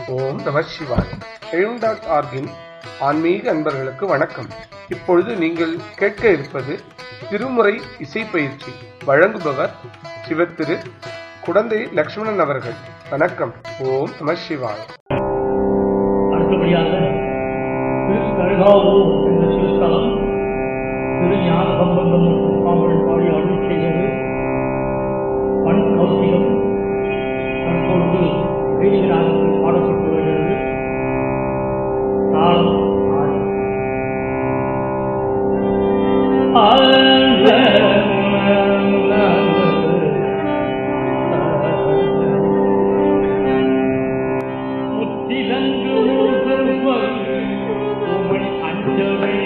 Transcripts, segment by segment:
ஓம் நம சிவாய் எழும் டாட் ஆர்கின் ஆன்மீக அன்பர்களுக்கு வணக்கம் இப்பொழுது நீங்கள் கேட்க இருப்பது திருமுறை இசை பயிற்சி வழங்குபவர் சிவத்திரு குடந்தை லக்ஷ்மணன் அவர்கள் வணக்கம் ஓம் நம சிவாய் அடுத்தபடியாக திருக்கழுகாவூர் என்ற சிறுஸ்தலம் திரு ஞான சம்பந்தம் மற்றும் பாம்பன் பாடி அருள் செய்தது பண் கௌசிகம் தற்பொழுது வைதிகராகத்தில் பாடப்பட்டு வருகிறது தாளம் ஆதி முத்திலங்கு மூதல்வர் உமை அஞ்சவே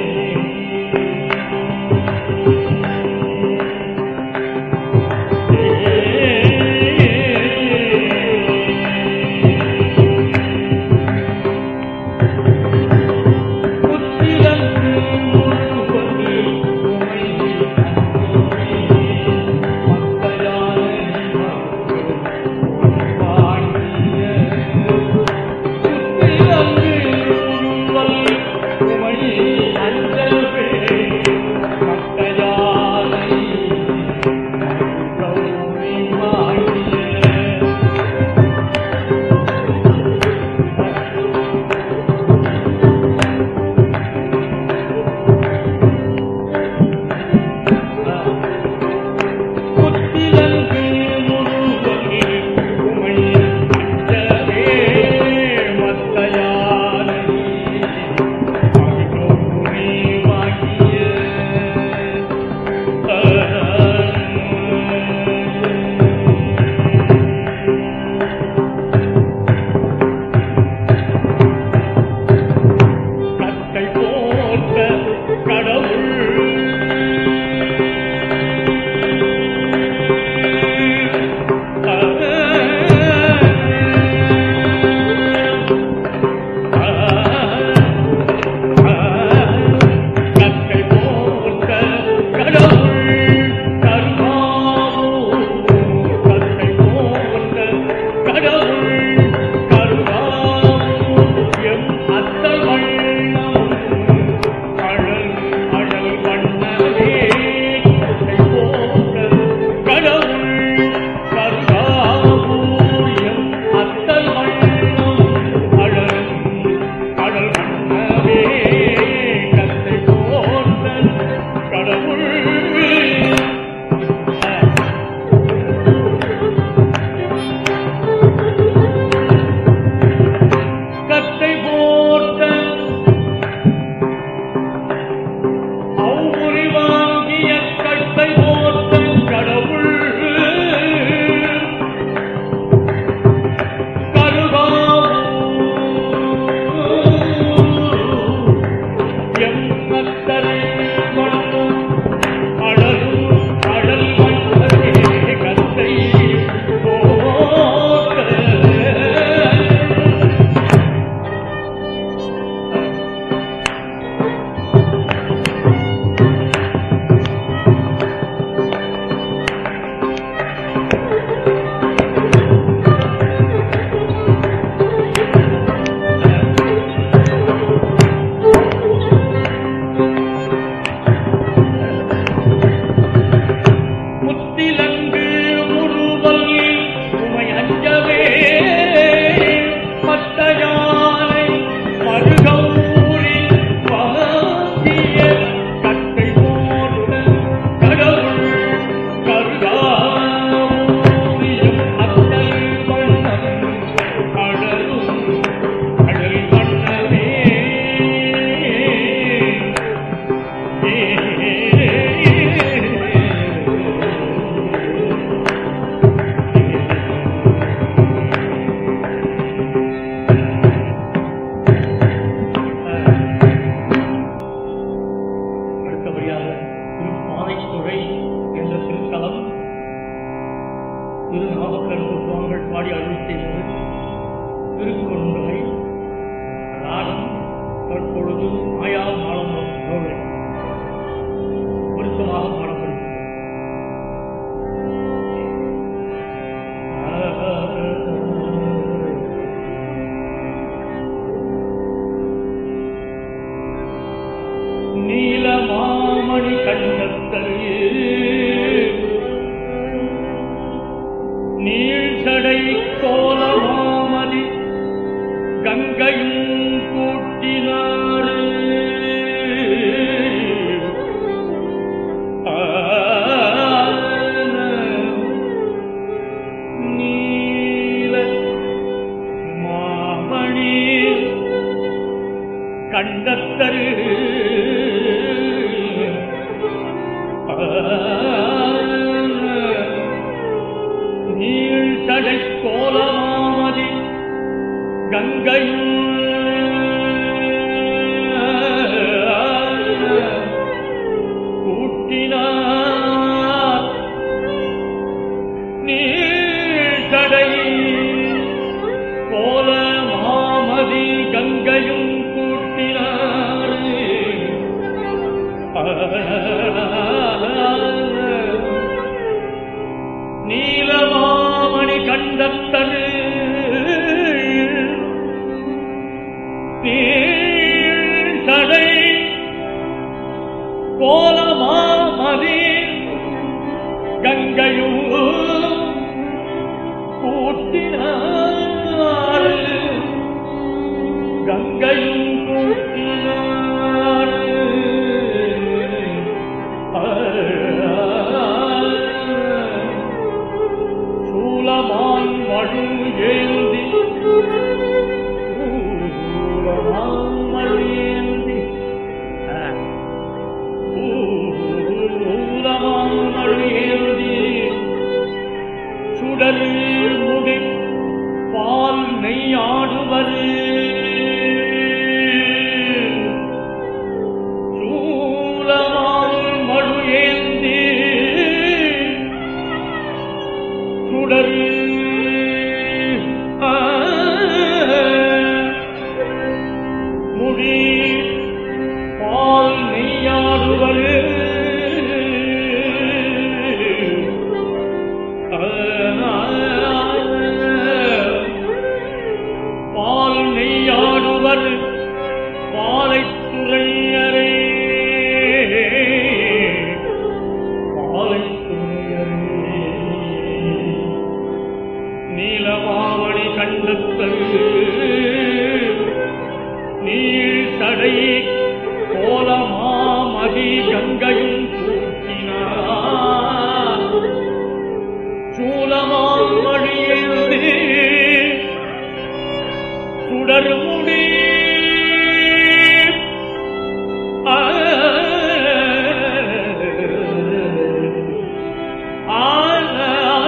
கண்டத்தரு நீள் தடை கோலமாமதி கங்கையும் கூட்டினார் நீழ்தடை போல மாமதி கங்கையும் கூட்டினார் நீலமாமணி கண்டத்தரு நீழ்தடை கோலமாமதி கங்கையும் கூட்டினார் கங்கையும் கூட்டினார் சூலமான் மழு ஏந்தி சூலமான் மழு ஏந்தி ஊலமான் மழு ஏந்தி சுடர் முடி பால் நெய்யாடுவது சூலமால் மழு ஏந்தி சுடர் ஆ, முடி பால் நெய்யாடுவது பால் நெய்யாடுவர் பாலைத்துறையரே பாலைத்துறையரே நீலமாவணி கண்டத்தல் நீள் தடை கோலமாமதி கங்கையும் கூட்டினார் சூலமாம் மழியேந்தி சுடர்முடி ஆ, ஆன,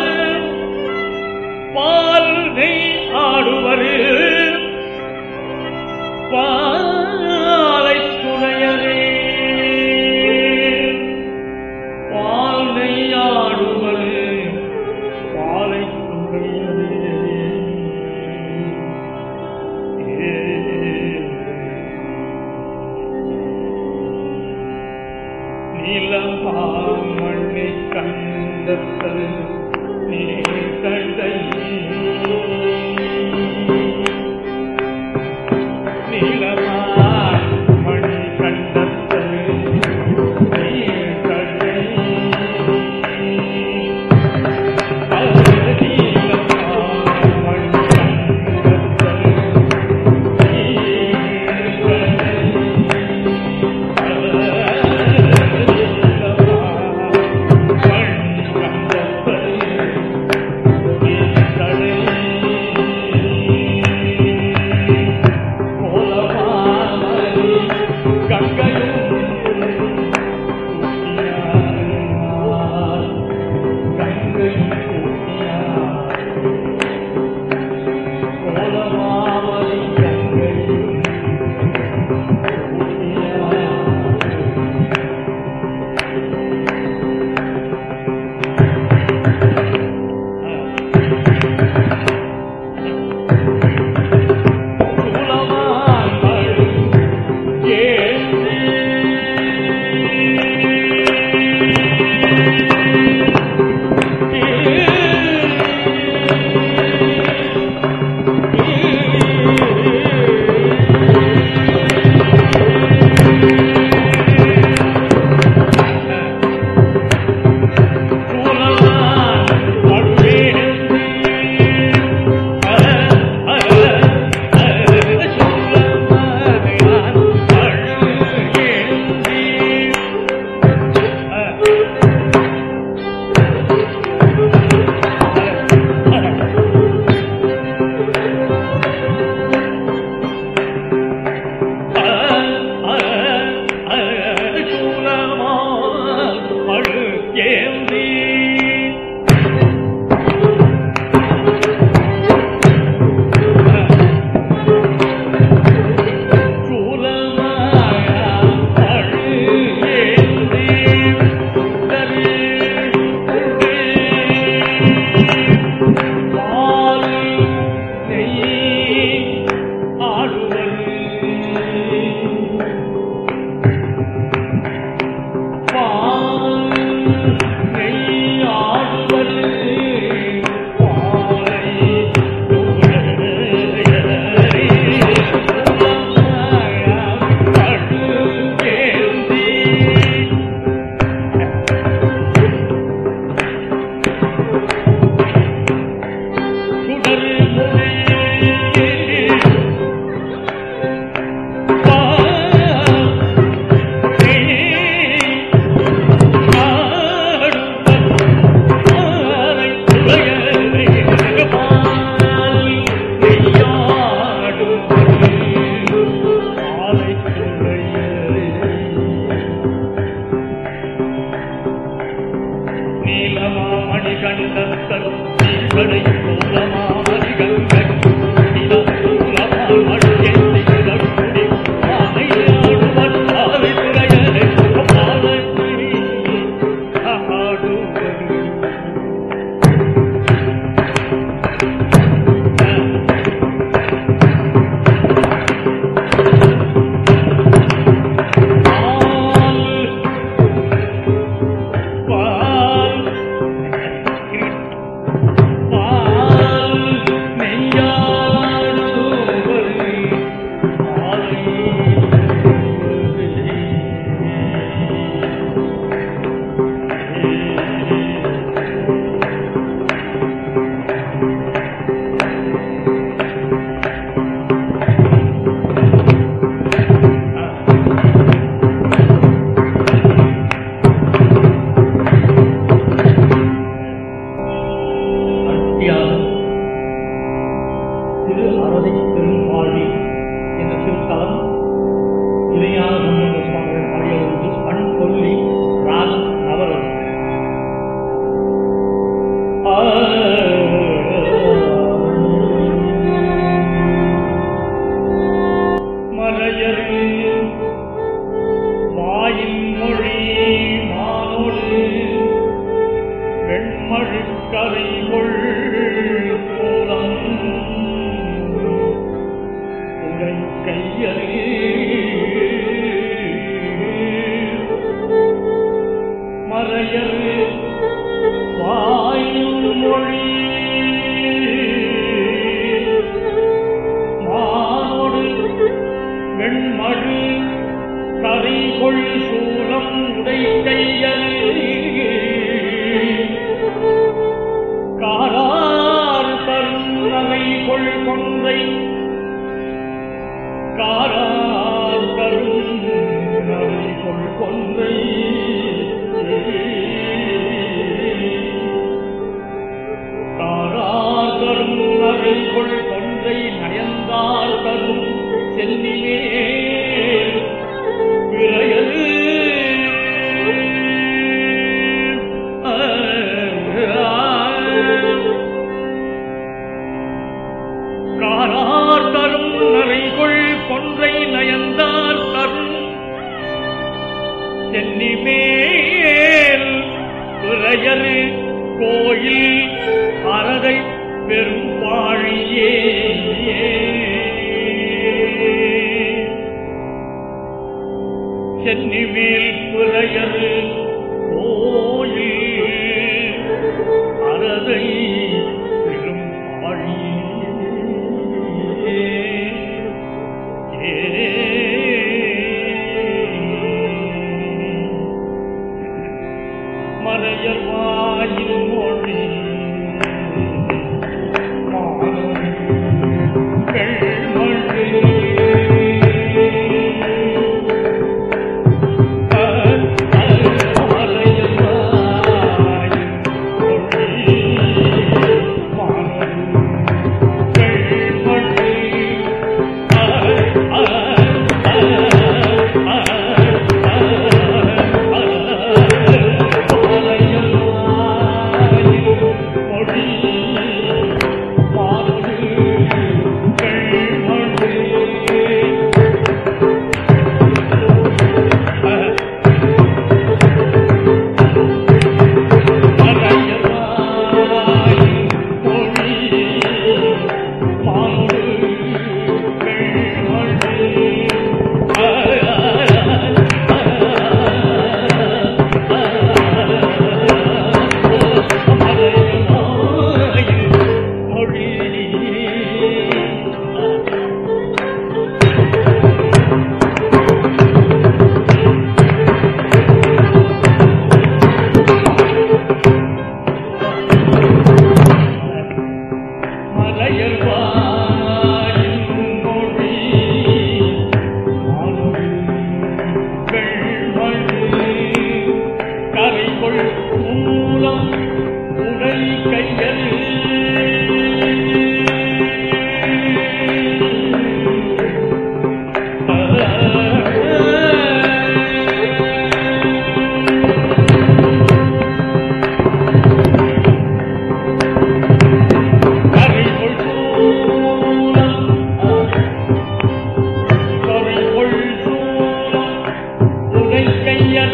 பால் நெய் ஆடுவரு பாலை துணையரே பால் நெய்யாடுவது பாலை துணையரே ஏ. நீலமாமணி கண்டத்தல் நீர்தடை நீலமாமணி கண்டத்தல் நீர்தடை நீலமாமணி கண்டத்தல் நீலமாமணி நரைகொள் சூலம் உடை கையல் காரார் தரும் நரைகொள் கொன்றை காரார் தரும் நரைகொள் கொன்றை காரார் தரும் நரைகொள் கொன்றை நயந்தார் தரும் செல்லிமேல் விரையல் காரார் தரும் நரைகொள் கொன்றை நயந்தார் தரும் சென்னிமேல் துறையரு கோயில் அறதை பெரும் வாழியே சென்னிமேல் புலையரு கோயில் அறதை பெரும் வாழியே மறையல் வாயில் மொழி கரைகொள் மூலம் உடை கையல் கரைகொள் மூலம் கரைகொள் மூலம் உடை கையல்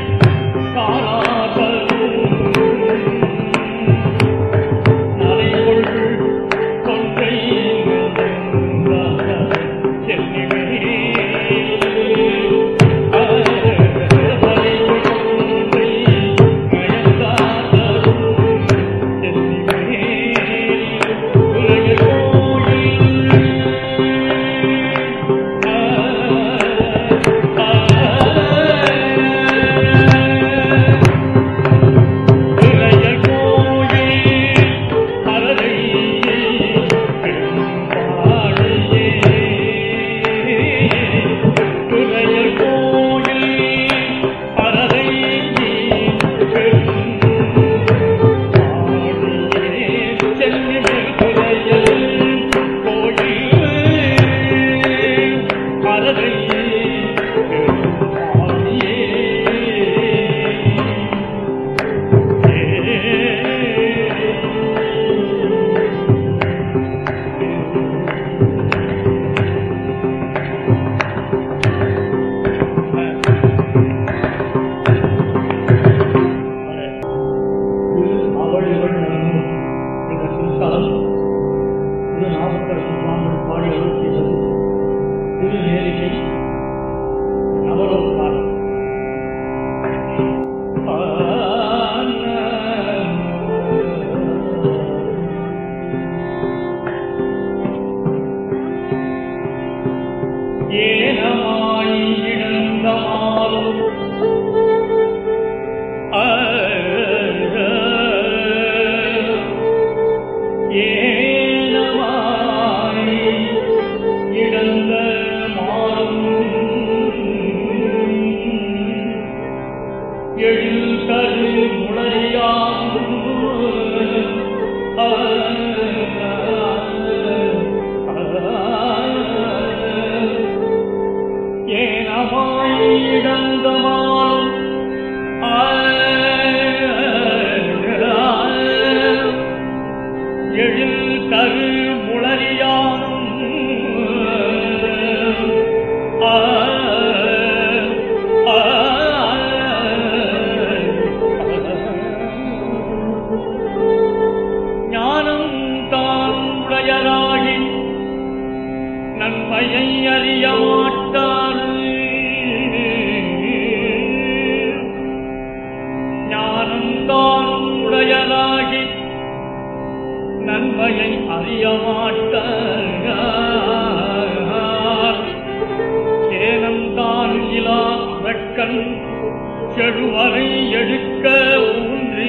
அவளிகள் நடனும் என்ற சிறுத்தலம் திரு நாமக்கரசு சுவாமி பாடி அருள் செய்தது திரு நேரிகை நவரோத்தான் ஏனமாய் இழந்த நன்மையை அறிய மாட்டார் ஞானம்தான் உடையலாகி நன்மையை அறிய மாட்டார் சேனம்தான் இலா வெட்கன் செழுவரை எடுக்க ஊன்றி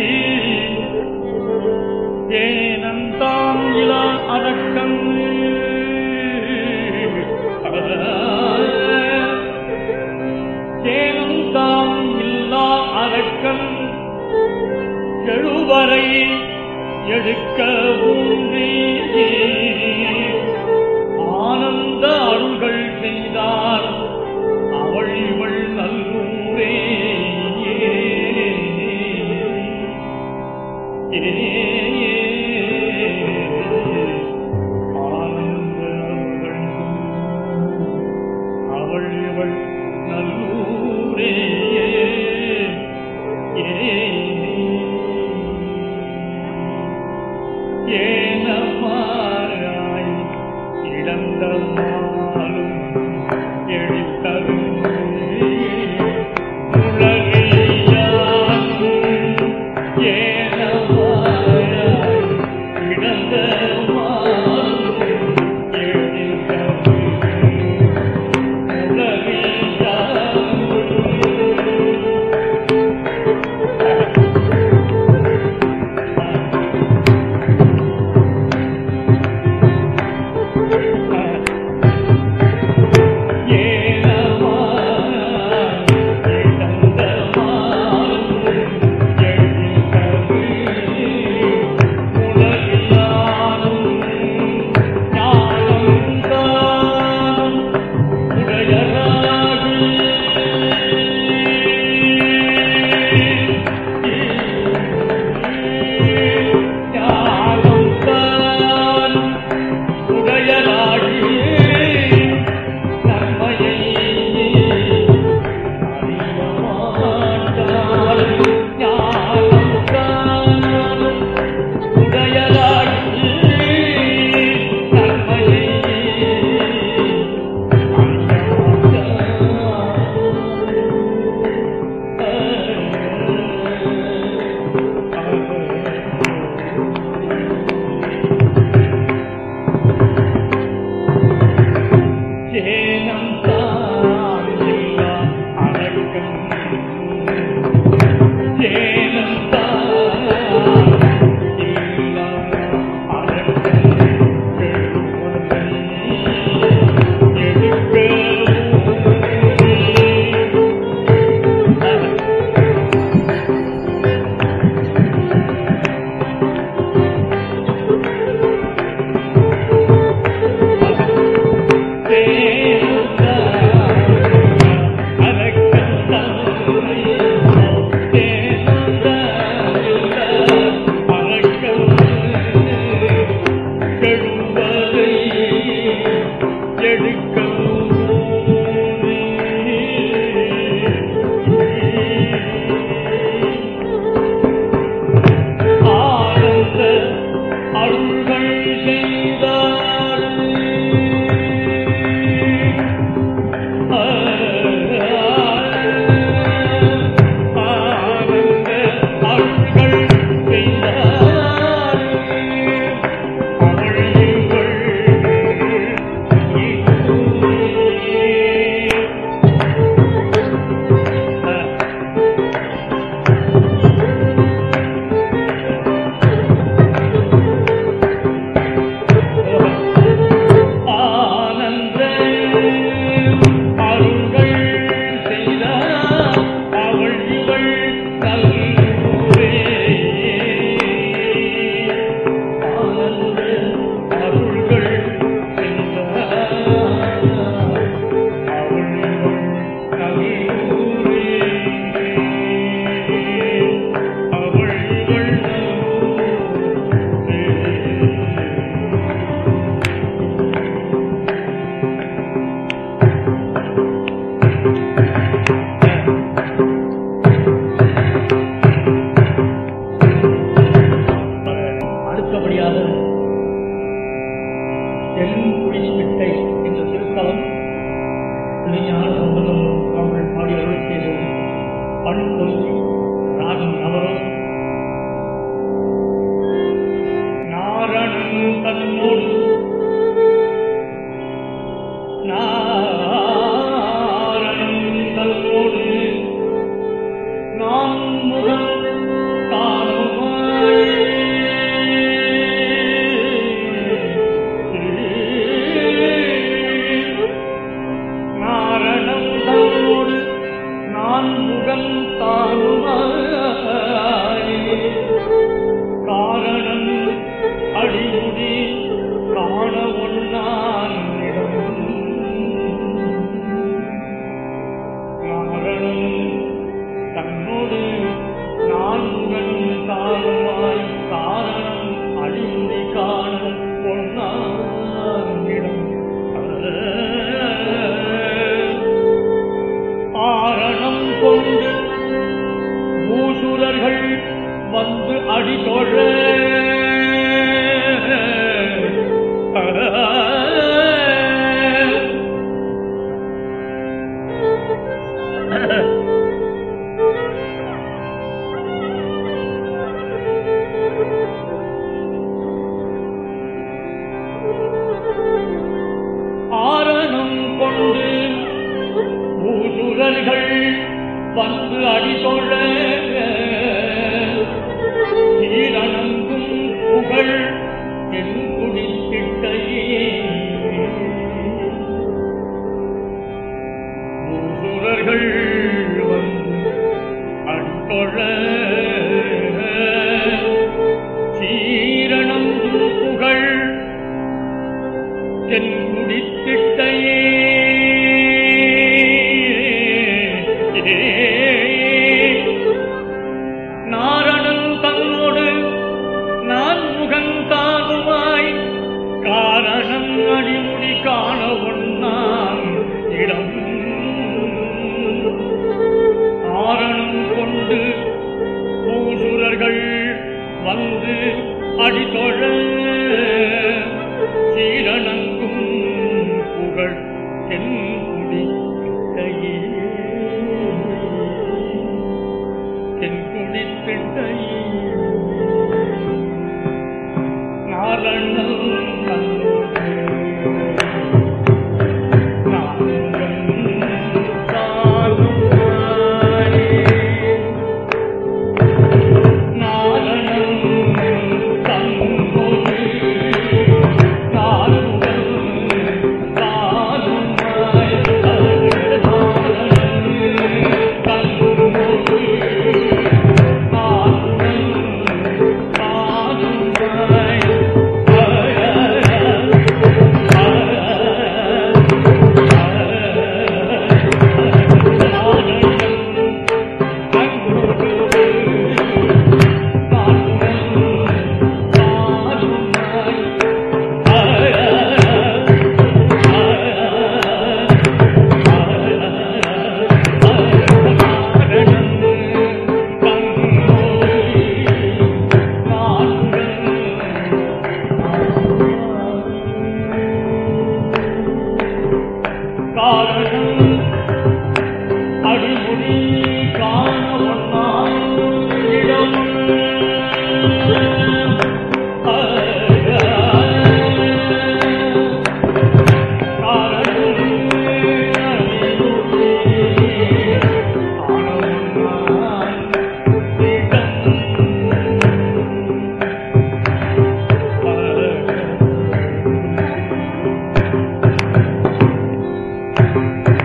ஏனந்தான் இலா அரக்கன் சேனந்தான் இல்லா அரக்கன் எழுவரை எடுக்க ஊன்றி ஆனந்த அருள்கள் செய்தார் அவள் இவள் நல்லூரே ஆனந்த அருள்கள் அவள் இவள் நல்லூரே ஏனமாராய் இழந்த மாலும் எழுத்தரும் உலகையான் ஏனமாராய் இழந்த மாலும் எழுத்தரும் உலகையான் உடையலாகி நன்மையை அறியமாட்டாள் ஞானம்தான் உடையலாகி நன்மையை சேனம் தான் இல்லா அடக்கம் சேனம் தான் இல்லா அடக்கம் பெருமனை எடுக்க ஆனந்த அருள்கள் செய்தார் தாழ் சொல்லி ராகம் நவரும் நாரணன் தன்னோடு நாரணன் தன்னோடு நான் முகம் காணுமாய் நாரணம் தன்னோடு நான் முகம் தானுமாய் காரணம் அடிமுடி காண ஒன்னான் நாரணம் தன்னோடு நான் முகம் தானுமாய் காரணம் அடிமுடி காண ஒன்னான் ஆரணம் கொண்டு மூசுரர்கள் வந்து அடிதொழ ஆரணம் கொண்டு மூசுரர்கள் வந்து அடிதொழ சீரணங்கும் புகழ் என் குடித்திட்டையே மூசுரர்கள் வந்து அடிதொழ சீரணங்கும் புகழ் தென் குடித்திட்டையே நாரணன் தன்னோடு நான் முகந்தானுமாய் காரணம் அடிமுடி காண ஒன்னான் இடம் ஆரணம் கொண்டு பூசுரர்கள் வந்து அடிதொழ சீரணங்கும் புகழ் தென்குடி திட்டையே தென்குடி திட்டையே நாரணம் தன்னோடு நாங்கள் தாருமாய் நாரணம் தன்னோடு தாருங்கள் தாருமாய் நாரணம் தன்னோடு காரணம் அடிமுடி காண ஒன்றாம் இடம் காரணம்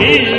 கண்டீர்